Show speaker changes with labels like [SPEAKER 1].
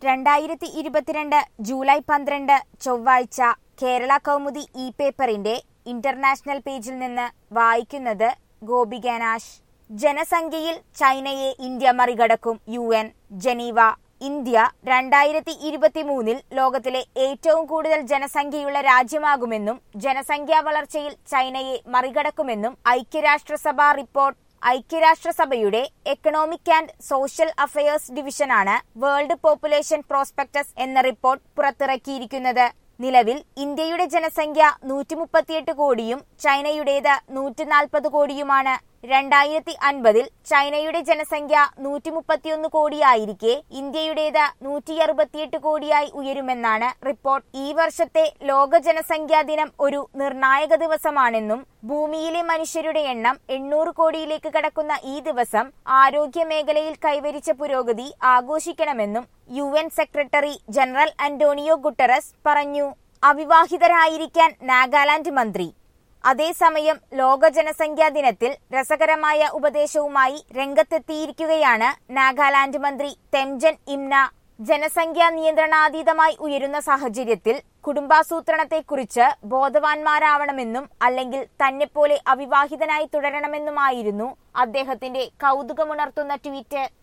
[SPEAKER 1] രണ്ടായിരത്തി ഇരുപത്തിരണ്ട് ജൂലൈ പന്ത്രണ്ട് ചൊവ്വാഴ്ച കേരള കൗമുദി ഇ പേപ്പറിന്റെ ഇന്റർനാഷണൽ പേജിൽ നിന്ന് വായിക്കുന്നത് ഗോപികനാശ് ജനസംഖ്യയിൽ ചൈനയെ ഇന്ത്യ മറികടക്കും യു എൻ ജനീവ ഇന്ത്യ രണ്ടായിരത്തി ഇരുപത്തിമൂന്നിൽ ലോകത്തിലെ ഏറ്റവും കൂടുതൽ ജനസംഖ്യയുള്ള രാജ്യമാകുമെന്നും ജനസംഖ്യാ വളർച്ചയിൽ ചൈനയെ മറികടക്കുമെന്നും ഐക്യരാഷ്ട്രസഭ റിപ്പോർട്ട് ഐക്യരാഷ്ട്രസഭയുടെ എക്കണോമിക് ആൻഡ് സോഷ്യൽ അഫയേഴ്സ് ഡിവിഷനാണ് വേൾഡ് പോപ്പുലേഷൻ പ്രോസ്പെക്ടസ് എന്ന റിപ്പോർട്ട് പുറത്തിറക്കിയിരിക്കുന്നത് നിലവിൽ ഇന്ത്യയുടെ ജനസംഖ്യ നൂറ്റി മുപ്പത്തിയെട്ട് കോടിയും ചൈനയുടേത് നൂറ്റി നാൽപ്പത് കോടിയുമാണ് രണ്ടായിരത്തി അൻപതിൽ ചൈനയുടെ ജനസംഖ്യ നൂറ്റി മുപ്പത്തിയൊന്ന് കോടിയായിരിക്കെ ഇന്ത്യയുടേത് നൂറ്റി അറുപത്തിയെട്ട് കോടിയായി ഉയരുമെന്നാണ് റിപ്പോർട്ട് ഈ വർഷത്തെ ലോക ജനസംഖ്യാ ദിനം ഒരു നിർണായക ദിവസമാണെന്നും ഭൂമിയിലെ മനുഷ്യരുടെ എണ്ണം എണ്ണൂറ് കോടിയിലേക്ക് കടക്കുന്ന ഈ ദിവസം ആരോഗ്യ മേഖലയിൽ കൈവരിച്ച പുരോഗതി ആഘോഷിക്കണമെന്നും U N secretary general Antonio Guterres പറഞ്ഞു അവിവാഹിതരായിരിക്കാൻ നാഗാലാൻഡ് മന്ത്രി അതേസമയം ലോക ജനസംഖ്യാ ദിനത്തിൽ രസകരമായ ഉപദേശവുമായി രംഗത്തെത്തിയിരിക്കുകയാണ് നാഗാലാൻഡ് മന്ത്രി തെംജൻ ഇംന ജനസംഖ്യാ നിയന്ത്രണാതീതമായി ഉയരുന്ന സാഹചര്യത്തിൽ കുടുംബാസൂത്രണത്തെക്കുറിച്ച് ബോധവാന്മാരാവണമെന്നും അല്ലെങ്കിൽ തന്നെപ്പോലെ അവിവാഹിതനായി തുടരണമെന്നുമായിരുന്നു അദ്ദേഹത്തിന്റെ കൗതുകമുണർത്തുന്ന ട്വീറ്റ്